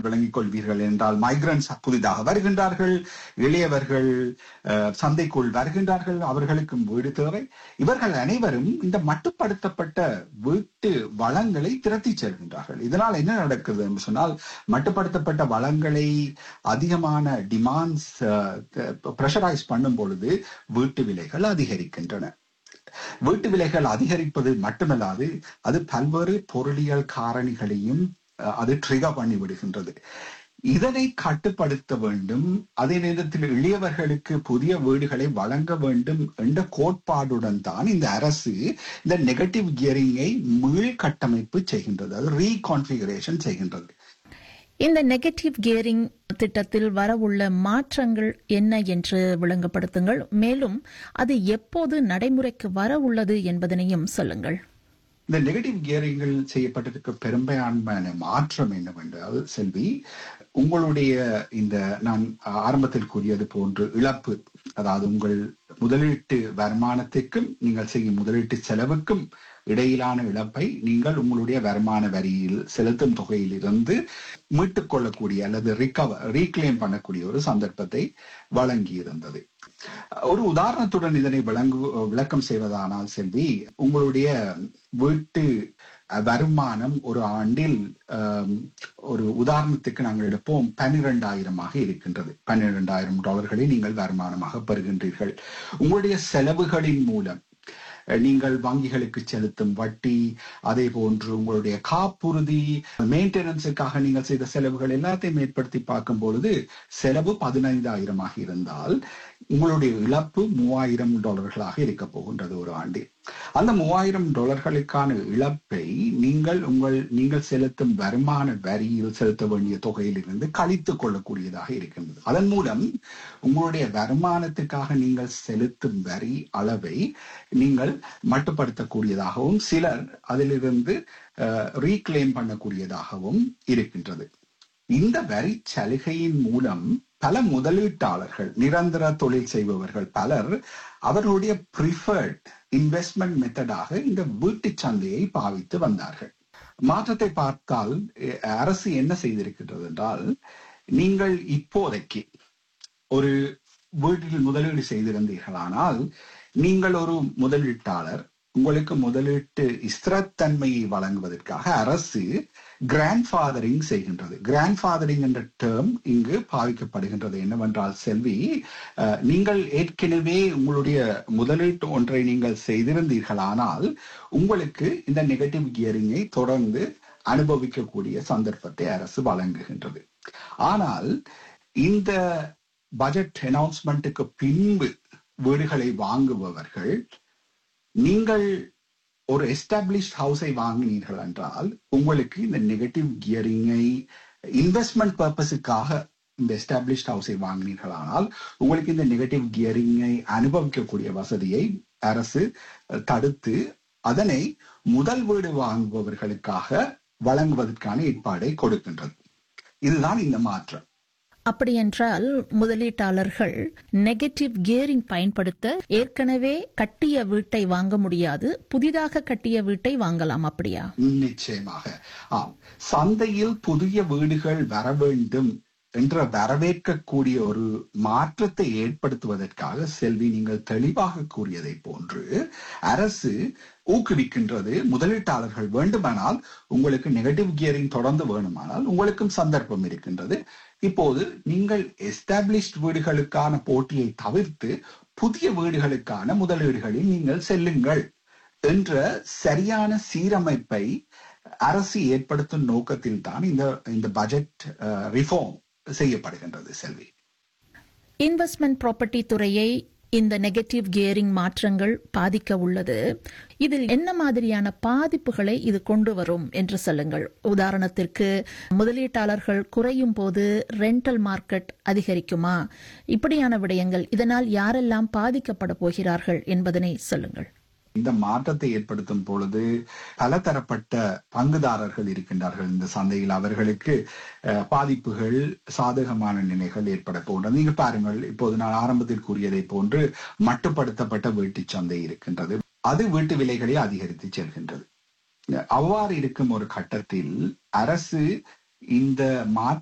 விளங்கிக் கொள்வீர்கள் என்றால் மைக்ரன்ஸ் புதிதாக வருகின்றார்கள் இளையவர்கள் அஹ், சந்தைக்குள் வருகின்றார்கள் அவர்களுக்கும் வீடு தேவை இவர்கள் அனைவரும் இந்த மட்டுப்படுத்தப்பட்ட வீட்டு வளங்களை திரட்டி செல்கின்றார்கள் இதனால் என்ன நடக்குது என்று சொன்னால் மட்டுப்படுத்தப்பட்ட வளங்களை அதிகமான டிமாண்ட்ஸ் ப்ரெஷரைஸ் பண்ணும் பொழுது வீட்டு விலைகள் அதிகரிக்கின்றன வீட்டு விலைகள் அதிகரிப்பது மட்டுமல்லாது அது பல்வேறு பொருளியல் காரணிகளையும் அஹ், அது ட்ரிகர் பண்ணி விடுகின்றது இதனை கட்டுப்படுத்த வேண்டும் அதே நேரத்தில் எளியவர்களுக்கு புதிய வீடுகளை வழங்க வேண்டும் என்ற கோட்பாடுடன் தான் இந்த அரசு இந்த நெகட்டிவ் கியரிங்கை மீள் கட்டமைப்பு செய்கின்றது அது ரீகான்பிகரேஷன் செய்கின்றது இந்த நெகட்டிவ் கியரிங் திட்டத்தில் வரவுள்ள மாற்றங்கள் என்ன என்று விளங்கப்படுத்துங்கள் மேலும் அது எப்போது நடைமுறைக்கு வர உள்ளது என்பதனையும் சொல்லுங்கள் இந்த நெகட்டிவ் கியரிங்கில் செய்யப்பட்டிருக்க பெரும்பான்மையான மாற்றம் என்னவென்றால் செல்வி உங்களுடைய இந்த நான் ஆரம்பத்தில் கூறியது போன்று இழப்பு அதாவது உங்கள் முதலீட்டு வருமானத்திற்கும் நீங்கள் செய்யும் முதலீட்டு செலவுக்கும் இடையிலான இழப்பை நீங்கள் உங்களுடைய வருமான வரியில் செலுத்தும் தொகையிலிருந்து மீட்டுக் கொள்ளக்கூடிய அல்லது ரிகவர் ரீக்ளைம் பண்ணக்கூடிய ஒரு சந்தர்ப்பத்தை வழங்கி இருந்தது ஒரு உதாரணத்துடன் இதனை விளங்கு விளக்கம் செய்வதானால் செல்வி உங்களுடைய வீட்டு வருமானம் ஒரு ஆண்டில் ஆம், ஒரு உதாரணத்துக்கு நாங்கள் எடுப்போம் பன்னிரெண்டாயிரமாக இருக்கின்றது பன்னிரெண்டாயிரம் டாலர்களை நீங்கள் வருமானமாக பெறுகின்றீர்கள் உங்களுடைய செலவுகளின் மூலம் அஹ், நீங்கள் வங்கிகளுக்கு செலுத்தும் வட்டி அதே போன்று உங்களுடைய காப்புறுதி மெயின்டெனன்ஸுக்காக நீங்கள் செய்த செலவுகள் எல்லாத்தையும் ஏற்படுத்தி பார்க்கும் பொழுது செலவு பதினைந்தாயிரமாக இருந்தால் உங்களுடைய இழப்பு மூவாயிரம் டாலர்களாக இருக்க போகின்றது ஒரு ஆண்டில் அந்த மூவாயிரம் டாலர்களுக்கான இழப்பை நீங்கள் உங்கள் நீங்கள் செலுத்தும் வருமான வரியில் செலுத்த வேண்டிய தொகையிலிருந்து கழித்துக் கொள்ளக்கூடியதாக இருக்கின்றது அதன் மூலம் உங்களுடைய வருமானத்துக்காக நீங்கள் செலுத்தும் வரி அளவை நீங்கள் மட்டுப்படுத்தக்கூடியதாகவும் சிலர் அதிலிருந்து ரீக்ளைம் பண்ணக்கூடியதாகவும் இருக்கின்றது இந்த வரி சலுகையின் மூலம் பல முதலீட்டாளர்கள் நிரந்தர தொழில் செய்பவர்கள் பலர் அவர்களுடைய ப்ரிஃபர்ட் இன்வெஸ்ட்மெண்ட் மெத்தடாக இந்த வீட்டு சந்தையை பாவித்து வந்தார்கள் மாற்றத்தை பார்த்தால் அஹ், அரசு என்ன செய்திருக்கின்றது என்றால் நீங்கள் இப்போதைக்கு ஒரு வீட்டில் முதலீடு செய்திருந்தீர்களானால் நீங்கள் ஒரு முதலீட்டாளர் உங்களுக்கு முதலீட்டு ஸ்திரத்தன்மையை வழங்குவதற்காக அரசு கிராண்ட் ஃபாதரிங் செய்கின்றது கிராண்ட் ஃபாதரிங் என்ற டேர்ம் இங்கு பாவிக்கப்படுகின்றது என்னவென்றால் செல்வி அஹ், நீங்கள் ஏற்கனவே உங்களுடைய முதலீட்டு ஒன்றை நீங்கள் செய்திருந்தீர்களானால் உங்களுக்கு இந்த நெகட்டிவ் கியரிங்கை தொடர்ந்து அனுபவிக்கக்கூடிய சந்தர்ப்பத்தை அரசு வழங்குகின்றது ஆனால் இந்த பட்ஜெட் அனௌன்ஸ்மெண்ட்டுக்கு பின்பு வீடுகளை வாங்குபவர்கள் நீங்கள் ஒரு எஸ்டாப்ளிஷ்ட் ஹவுஸை வாங்கினீர்கள் என்றால் உங்களுக்கு இந்த நெகட்டிவ் கியரிங்கை இன்வெஸ்ட்மெண்ட் பர்பஸுக்காக இந்த எஸ்டாப்ளிஷ்ட் ஹவுஸை வாங்கினீர்களானால் உங்களுக்கு இந்த நெகட்டிவ் கியரிங்கை அனுபவிக்கக்கூடிய வசதியை அரசு அஹ், தடுத்து அதனை முதல் வீடு வாங்குபவர்களுக்காக வழங்குவதற்கான ஏற்பாடை கொடுக்கின்றது இதுதான் இந்த மாற்றம் அப்படியென்றால் முதலீட்டாளர்கள் நெகட்டிவ் கியரிங் பயன்படுத்த ஏற்கனவே கட்டிய வீட்டை வாங்க முடியாது புதிதாக கட்டிய வீட்டை வாங்கலாம் அப்படியா நிச்சயமாக ஆம் சந்தையில் புதிய வீடுகள் வர வேண்டும் என்ற வரவேற்கக்கூடிய ஒரு மாற்றத்தை ஏற்படுத்துவதற்காக செல்வி நீங்கள் தெளிவாக கூறியதை போன்று அரசு ஊக்குவிக்கின்றது முதலீட்டாளர்கள் வேண்டுமானால் உங்களுக்கு நெகட்டிவ் கியரிங் தொடர்ந்து வேணுமானால் உங்களுக்கும் சந்தர்ப்பம் இருக்கின்றது இப்போது நீங்கள் எஸ்டாப்ளிஷ்ட் வீடுகளுக்கான போட்டியை தவிர்த்து புதிய வீடுகளுக்கான முதலீடுகளில் நீங்கள் செல்லுங்கள் என்ற சரியான சீரமைப்பை அரசு ஏற்படுத்தும் நோக்கத்தில் தான் இந்த இந்த பட்ஜெட் ரிஃபார்ம் செய்யப்படுகின்றது செல்வி இன்வெஸ்ட்மெண்ட் ப்ராப்பர்ட்டி துறையை இந்த நெகட்டிவ் கியரிங் மாற்றங்கள் பாதிக்க உள்ளது இதில் என்ன மாதிரியான பாதிப்புகளை இது கொண்டு வரும் என்று சொல்லுங்கள் உதாரணத்திற்கு முதலீட்டாளர்கள் குறையும் போது ரெண்டல் மார்க்கெட் அதிகரிக்குமா இப்படியான விடயங்கள் இதனால் யாரெல்லாம் பாதிக்கப்பட போகிறார்கள் என்பதனை சொல்லுங்கள் இந்த மாற்றத்தை ஏற்படுத்தும் பொழுது பலதரப்பட்ட பங்குதாரர்கள் இருக்கின்றார்கள் இந்த சந்தையில் அவர்களுக்கு அஹ், பாதிப்புகள் சாதகமான நிலைகள் ஏற்பட போன்றது நீங்க பாருங்கள் இப்போது நான் ஆரம்பத்தில் கூறியதை போன்று மட்டுப்படுத்தப்பட்ட வீட்டுச் சந்தை இருக்கின்றது அது வீட்டு விலைகளை அதிகரித்து செல்கின்றது அவ்வாறு இருக்கும் ஒரு கட்டத்தில் அரசு இந்த மாற்ற